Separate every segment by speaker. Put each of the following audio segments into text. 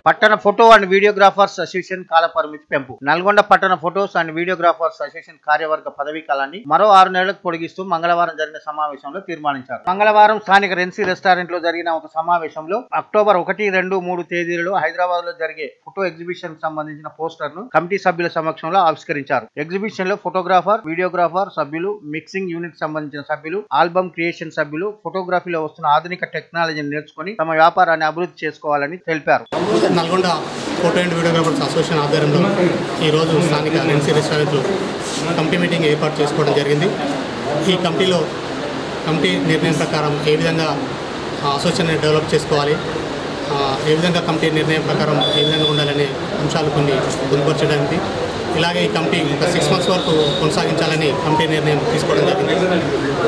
Speaker 1: పట్టణ photo and videographers association కాల పరిమితి పెంపు నల్గొండ పట్టణ ఫోటోస్ అండ్ వీడియోగ్రాఫర్స్ అసోసియేషన్ కార్యవర్గ పదవీ కాలాన్ని మరో ఆరు నెలలకు పొడిగిస్తూ మంగళవారం జరిగిన సమావేశంలో తీర్మానించారు మంగళవారం స్థానిక రెన్సీ రెస్టారెంట్ లో జరిగిన ఒక సమావేశంలో అక్టోబర్ ఒకటి రెండు మూడు తేదీలలో హైదరాబాద్ లో జరిగే ఫోటో ఎగ్జిబిషన్ సంబంధించిన పోస్టర్ ను కమిటీ సభ్యుల సమక్షంలో ఆవిష్కరించారు ఎగ్జిబిషన్ లో ఫోటోగ్రాఫర్ వీడియోగ్రాఫర్ సభ్యులు మిక్సింగ్ యూనిట్ సంబంధించిన సభ్యులు ఆల్బమ్ క్రియేషన్ సభ్యులు ఫోటోగ్రఫీలో వస్తున్న ఆధునిక టెక్నాలజీని నేర్చుకుని తమ వ్యాపారాన్ని అభివృద్ధి చేసుకోవాలని తెలిపారు
Speaker 2: Nalgonda photo and videographers association ఆధ్వర్యంలో ఈరోజు స్థానిక ఎన్సీ రెస్టారెంట్లో కమిటీ మీటింగ్ ఏర్పాటు చేసుకోవడం జరిగింది ఈ కమిటీలో కమిటీ నిర్ణయం ప్రకారం ఏ విధంగా ఆ అసోసియేషన్ డెవలప్ చేసుకోవాలి ఆ, ఏ విధంగా కమిటీ నిర్ణయం ప్రకారం ఏ విధంగా ఉండాలనే అంశాలు కొన్ని పొందుపరచడానికి ఇలాగే ఈ కమిటీ ఒక సిక్స్ మంత్స్ వరకు కొనసాగించాలని కమిటీ నిర్ణయం తీసుకోవడం జరిగింది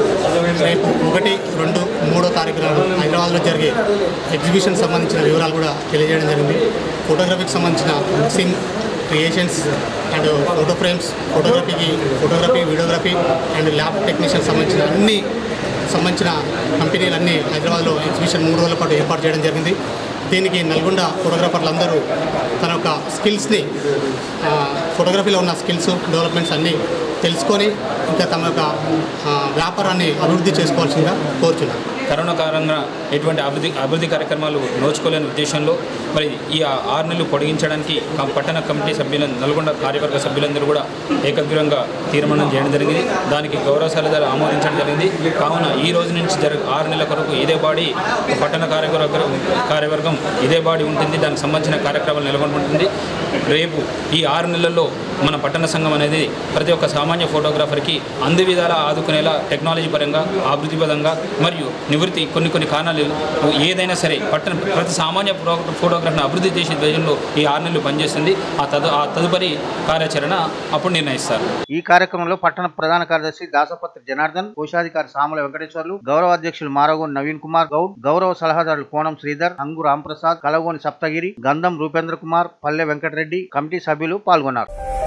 Speaker 2: రేపు ఒకటి రెండు మూడో తారీఖున హైదరాబాద్లో జరిగే ఎగ్జిబిషన్ సంబంధించిన వివరాలు కూడా తెలియజేయడం జరిగింది ఫోటోగ్రఫీకి సంబంధించిన mixing creations and photo frames ఫోటోగ్రఫీకి photography videography and lab technician సంబంధించిన అన్ని సంబంధించిన కంపెనీలన్నీ హైదరాబాద్లో ఎగ్జిబిషన్ మూడు రోజుల పాటు ఏర్పాటు చేయడం జరిగింది దీనికి నల్గొండ ఫోటోగ్రాఫర్లు అందరూ తన యొక్క స్కిల్స్ని ఆ, ఫోటోగ్రఫీలో ఉన్న స్కిల్స్ డెవలప్మెంట్స్ అన్నీ తెలుసుకొని ఇంకా తమ యొక్క ఆ, వ్యాపారాన్ని అభివృద్ధి చేసుకోవాల్సిందిగా కోరుచున్నాను
Speaker 3: కరోనా కారణంగా ఎటువంటి అభివృద్ధి అభివృద్ధి కార్యక్రమాలు నోచుకోలేని ఉద్దేశంలో మరి ఈ ఆ- ఆరు నెలలు పొడిగించడానికి కం- పట్టణ కమిటీ సభ్యుల నల్గొండ కార్యవర్గ సభ్యులందరూ కూడా ఏకగ్రీవంగా తీర్మానం చేయడం జరిగింది దానికి గౌరవ సలహాదారు ఆమోదించడం జరిగింది కావున ఈ రోజు నుంచి జరగ ఆరు నెలల కొరకు ఇదే బాడీ పట్టణ కార్యవర్గ కార్యవర్గం ఇదే బాడీ ఉంటుంది దానికి సంబంధించిన కార్యక్రమాలు నెలకొని ఉంటుంది రేపు ఈ ఆరు నెలల్లో మన పట్టణ సంఘం అనేది ప్రతి ఒక్క సామాన్య ఫోటోగ్రాఫర్కి అందు విధాలా ఆదుకునేలా టెక్నాలజీ పరంగా అభివృద్ధి పరంగా మరియు నివృత్తి కొన్ని కొన్ని కారణాలు ఏదైనా సరే పట్టణ ప్రతి సామాన్య ఫోటో ఫోటోగ్రాఫర్ని అభివృద్ధి చేసే విషయంలో ఈ ఆరు నెలలు పనిచేస్తుంది ఆ తదు ఆ తదుపరి కార్యాచరణ అప్పుడు నిర్ణయిస్తారు
Speaker 1: ఈ కార్యక్రమంలో పట్టణ ప్రధాన కార్యదర్శి దాసపత్రి జనార్దన్ కోశాధికారి సాముల వెంకటేశ్వర్లు గౌరవ అధ్యక్షులు మారగోని నవీన్ కుమార్ గౌడ్ గౌరవ సలహాదారులు కోణం శ్రీధర్ అంగు రాంప్రసాద్ కలగోని సప్తగిరి గంధం రూపేంద్ర కుమార్ పల్లె వెంకటరెడ్డి కమిటీ సభ్యులు పాల్గొన్నారు